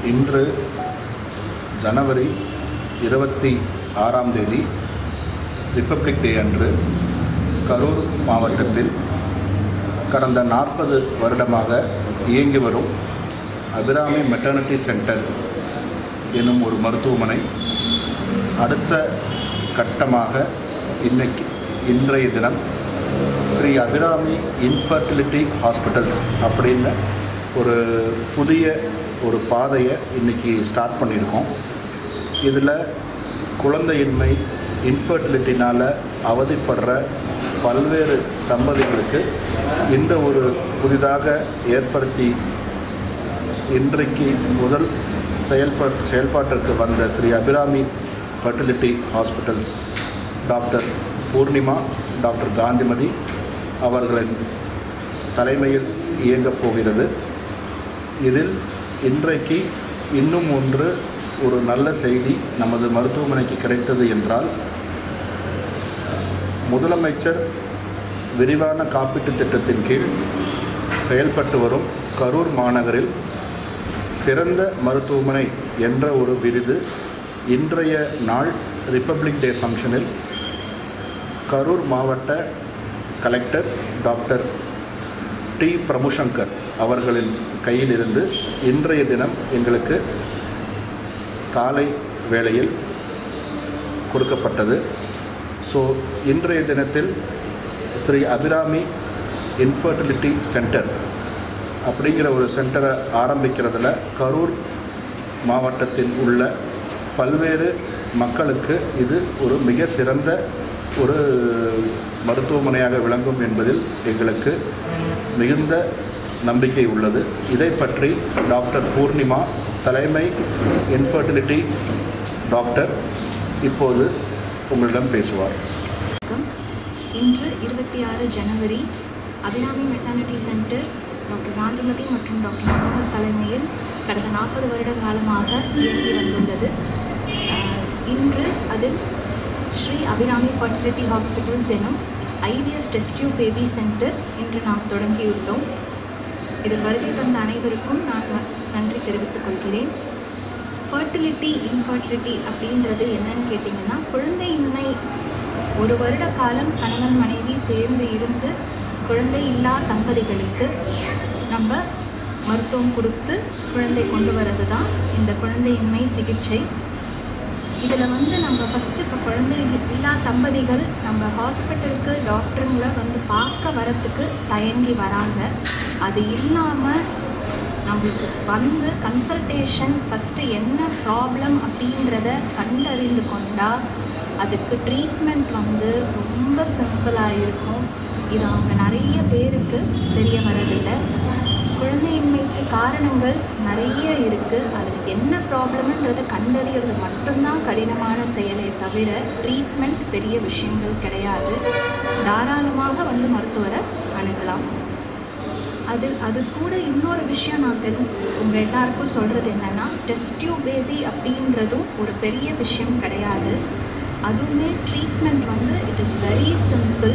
இன்று ஜனவரி இருபத்தி ஆறாம் தேதி ரிப்பப்ளிக் டே அன்று கரூர் மாவட்டத்தில் கடந்த நாற்பது வருடமாக இயங்கி வரும் அபிராமி மெட்டர்னிட்டி சென்டர் எனும் ஒரு மருத்துவமனை அடுத்த கட்டமாக இன்னைக்கு இன்றைய தினம் ஸ்ரீ அபிராமி இன்ஃபர்டிலிட்டி ஹாஸ்பிட்டல்ஸ் அப்படின்னு ஒரு புதிய ஒரு பாதையை இன்றைக்கி ஸ்டார்ட் பண்ணியிருக்கோம் இதில் குழந்தையின்மை இன்ஃபர்டிலிட்டினால் அவதிப்படுற பல்வேறு தம்பதிகளுக்கு இந்த ஒரு புதிதாக ஏற்படுத்தி இன்றைக்கு முதல் செயல்ப செயல்பாட்டிற்கு வந்த Sri Abirami fertility hospitals doctor Poornima doctor Gandhimathi அவர்களின் தலைமையில் இயங்கப் போகிறது இதில் இன்றைக்கு இன்னும் ஒன்று ஒரு நல்ல செய்தி நமது மருத்துவமனைக்கு கிடைத்தது என்றால் முதலமைச்சர் விரிவான காப்பீட்டுத் திட்டத்தின் கீழ் செயல்பட்டு வரும் கரூர் மாநகரில் சிறந்த மருத்துவமனை என்ற ஒரு விருது இன்றைய நாள் ரிப்பப்ளிக் டே ஃபங்க்ஷனில் கரூர் மாவட்ட கலெக்டர் டாக்டர் டி பிரபுசங்கர் அவர்களின் கையிலிருந்து இன்றைய தினம் எங்களுக்கு காலை வேளையில் கொடுக்கப்பட்டது ஸோ இன்றைய தினத்தில் ஸ்ரீ அபிராமி இன்ஃபர்டிலிட்டி சென்டர் அப்படிங்கிற ஒரு சென்டரை ஆரம்பிக்கிறதுல கரூர் மாவட்டத்தில் உள்ள பல்வேறு மக்களுக்கு இது ஒரு மிக சிறந்த ஒரு மருத்துவமனையாக விளங்கும் என்பதில் எங்களுக்கு மிகுந்த நம்பிக்கை உள்ளது இதை பற்றி டாக்டர் பூர்ணிமா தலைமை இன்ஃபர்டிலிட்டி டாக்டர் இப்போது உங்களிடம் பேசுவார் வணக்கம் இன்று இருபத்தி ஆறு ஜனவரி Abirami maternity centre doctor Gandhimathi மற்றும் டாக்டர் மனோகர் தலைமையில் கடந்த நாற்பது வருட காலமாக இயங்கி வந்துள்ளது அஹ், இன்று அதில் ஸ்ரீ அபிராமி ஃபர்டிலிட்டி ஹாஸ்பிட்டல்ஸ் எனும் ஐவிஎஃப் டெஸ்டியூ பேபி சென்டர் இன்று நாம் தொடங்கியுள்ளோம் இதில் வருகை தந்த அனைவருக்கும் நான் வ- நன்றி தெரிவித்துக் கொள்கிறேன் ஃபர்டிலிட்டி இன்ஃபர்டிலிட்டி அப்படின்றது என்னன்னு கேட்டிங்கன்னா குழந்தையின்மை ஒரு வருட காலம் கணவன் மனைவி சேர்ந்து இருந்து குழந்தை இல்லா தம்பதிகளுக்கு நம்ம மருத்துவம் கொடுத்து குழந்தை கொண்டு வர்றது தான் இந்த குழந்தையின்மை சிகிச்சை இதில் வந்து நம்ம ஃபஸ்ட்டு இப்போ குழந்தை இல்லா தம்பதிகள் நம்ம ஹாஸ்பிட்டலுக்கு டாக்டருங்களை வந்து பார்க்க வரத்துக்கு தயங்கி வராங்க அது இல்லாமல் நம்மளுக்கு வந்து கன்சல்டேஷன் ஃபஸ்ட்டு என்ன ப்ராப்ளம் அப்படின்றத கண்டறிந்து கொண்டா அதுக்கு ட்ரீட்மெண்ட் வந்து ரொம்ப சிம்பிளாக இருக்கும் இது அவங்க நிறைய பேருக்கு தெரிய வரதில்லை குழந்தையின்மைக்கு காரணங்கள் நிறைய இருக்குது அதுக்கு என்ன ப்ராப்ளம்ன்றதை கண்டறியறது மட்டும்தான் கடினமான செயலே தவிர ட்ரீட்மெண்ட் பெரிய விஷயங்கள் கிடையாது தாராளமாக வந்து மருத்துவரை அணுகலாம் அதில் அது கூட இன்னொரு விஷயம் நான் தெரி உங்கள் எல்லாருக்கும் சொல்கிறது என்னென்னா டெஸ்டியூ பேபி அப்படின்றதும் ஒரு பெரிய விஷயம் கிடையாது அதுவுமே ட்ரீட்மெண்ட் வந்து இட் இஸ் வெரி சிம்பிள்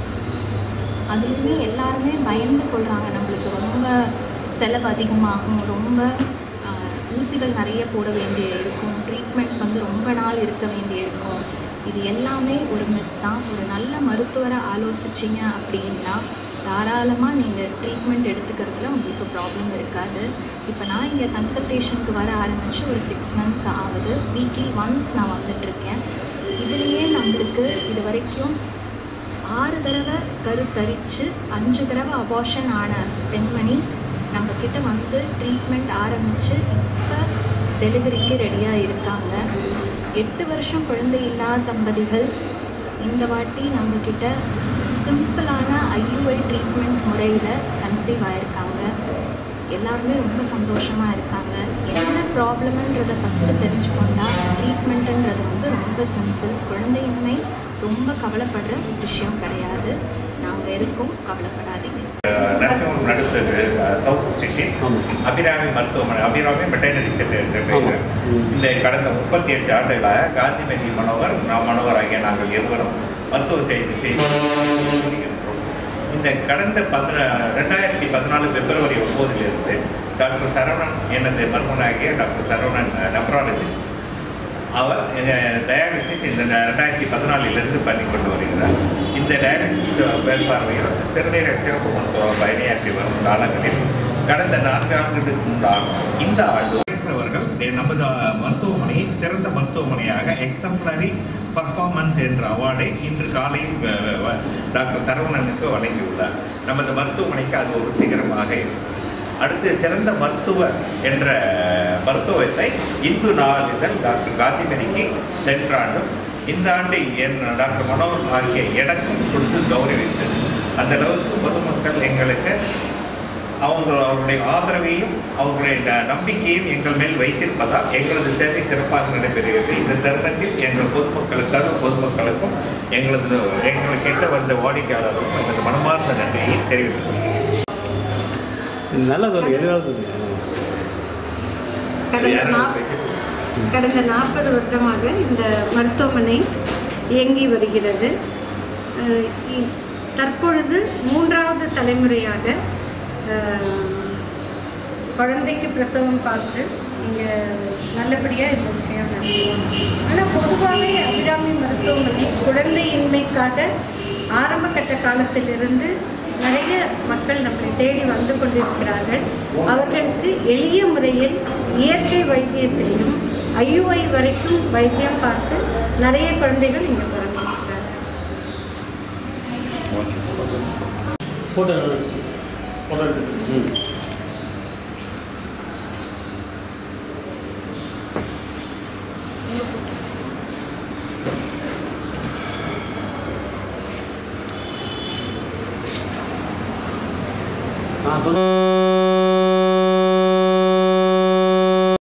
அதுலேயுமே எல்லாருமே பயந்து கொள்கிறாங்க நம்மளுக்கு ரொம்ப செலவு அதிகமாகும் ரொம்ப ஆஹ், ஊசிகள் நிறைய போட வேண்டிய இருக்கும் ட்ரீட்மெண்ட் வந்து ரொம்ப நாள் இருக்க வேண்டிய இருக்கும் இது எல்லாமே ஒரு மித் தான் ஒரு நல்ல மருத்துவரை ஆலோசிச்சிங்க அப்படின்னா தாராளமாக நீங்கள் ட்ரீட்மெண்ட் எடுத்துக்கிறதுல உங்களுக்கு ப்ராப்ளம் இருக்காது இப்போ நான் இங்கே கன்சல்டேஷனுக்கு வர ஆரம்பித்து ஒரு சிக்ஸ் மந்த்ஸ் ஆகுது வீக்லி ஒன்ஸ் நான் வந்துட்டுருக்கேன் இதுலேயே நம்மளுக்கு இது வரைக்கும் ஆறு தடவை கருத்தரித்து அஞ்சு தடவை அபார்ஷன் ஆன பெண்மணி நம்ம கிட்ட வந்து ட்ரீட்மெண்ட் ஆரம்பித்து இப்போ டெலிவரிக்கு ரெடியாக இருக்காங்க எட்டு வருஷம் குழந்தை இல்லாத தம்பதிகள் இந்த வாட்டி நம்மக்கிட்ட சிம்பிளான ஐயுஐ ட்ரீட்மெண்ட் முறையில் கன்சீவ் ஆயிருக்காங்க எல்லாருமே ரொம்ப சந்தோஷமாக இருக்காங்க என்ன ப்ராப்ளம்ன்றதை ஃபஸ்ட்டு தெரிஞ்சுக்கொண்டா ட்ரீட்மெண்ட்டுன்றது வந்து ரொம்ப சிம்பிள் குழந்தையின்மை ரொம்ப கவலைப்படுற விஷயம் கிடையாது நாங்கள் இருக்கோம் கவலைப்படாதீங்க நரசிம்மம் நடத்துது சவுத் சிட்டி அபிராமி மருத்துவமனை அபிராமி மெட்டர்னிட்டி சென்டர் என்ற பெயர் இந்த கடந்த முப்பத்தி எட்டு ஆண்டுகளாக காந்திமதி மனோகர் நான் மனோகர் ஆகிய நாங்கள் இருவரும் மருத்துவ செய்தி செய்து வருகின்றோம் இந்த கடந்த பதின ரெண்டாயிரத்தி பதினாலு பிப்ரவரி ஒம்போதிலிருந்து டாக்டர் சரவணன் எனது மருமனாகிய டாக்டர் சரவணன் நெப்ராலஜிஸ்ட் அவர் டயாலிசிஸ் இந்த ரெண்டாயிரத்தி பதினாலிலிருந்து பண்ணி கொண்டு வருகிறார் இந்த டயாலிசிஸ் மேற்பார்வையில் சிறுநீரக சிறப்பு மருத்துவம் பணியாற்றி வரும் காலங்களில் கடந்த நான்கு ஆண்டுகளுக்கு முன்னால் இந்த ஆண்டு அவர்கள் நமது மருத்துவமனையை சிறந்த மருத்துவமனையாக எக்ஸம்ப்ளரி பர்ஃபார்மன்ஸ் என்ற அவார்டை இன்று காலையில் அஹ், அஹ், டாக்டர் சரவணனுக்கு வழங்கியுள்ளார் நமது மருத்துவமனைக்கு அது ஒரு சிகரமாக இருக்கும் அடுத்து சிறந்த மருத்துவர் என்ற மருத்துவத்தை இந்து நாளிதழ் டாக்டர் காந்திமதிக்கு சென்ற ஆண்டும் இந்த ஆண்டு என் டாக்டர் மனோகர் ஆகிய எனக்கும் கொடுத்து கௌரவித்தது அந்த அளவுக்கு பொதுமக்கள் எங்களுக்கு அவங்க அவருடைய ஆதரவையும் அவங்களுடைய ந- நம்பிக்கையும் எங்கள் மேல் வைத்திருப்பதால் எங்களது சேவை சிறப்பாக நடைபெறுகிறது இந்த தருணத்தில் எங்கள் பொதுமக்களுக்காக பொதுமக்களுக்கும் எங்களது எங்களுக்கு கிட்ட வந்த வாடிக்கையாளருக்கும் எனது மனமார்ந்த நன்றியை தெரிவித்துக் கொள்கிறேன் நல்லா சொல்லுங்க எதுவாக சொல்லுங்க கடந்த நாப் கடந்த நாற்பது வருடமாக இந்த மருத்துவமனை இயங்கி வருகிறது அஹ் இ- தற்பொழுது மூன்றாவது தலைமுறையாக அஹ், குழந்தைக்கு பிரசவம் பார்த்து இங்கே நல்லபடியாக இந்த விஷயம் நடக்கும் ஆனால் பொதுவாகவே அபிராமி மருத்துவமனை குழந்தையின்மைக்காக ஆரம்ப கட்ட காலத்திலிருந்து நிறைய மக்கள் நம்மளை தேடி வந்து கொண்டிருக்கிறார்கள் அவர்களுக்கு எளிய முறையில் இயற்கை வைத்தியத்திலையும் ஐயுஐ வரைக்கும் வைத்தியம் பார்த்து நிறைய குழந்தைகள் இங்கே பிறந்திருக்கிறார்கள் போட்டோ போட்டோ ம் நான் சொல்ல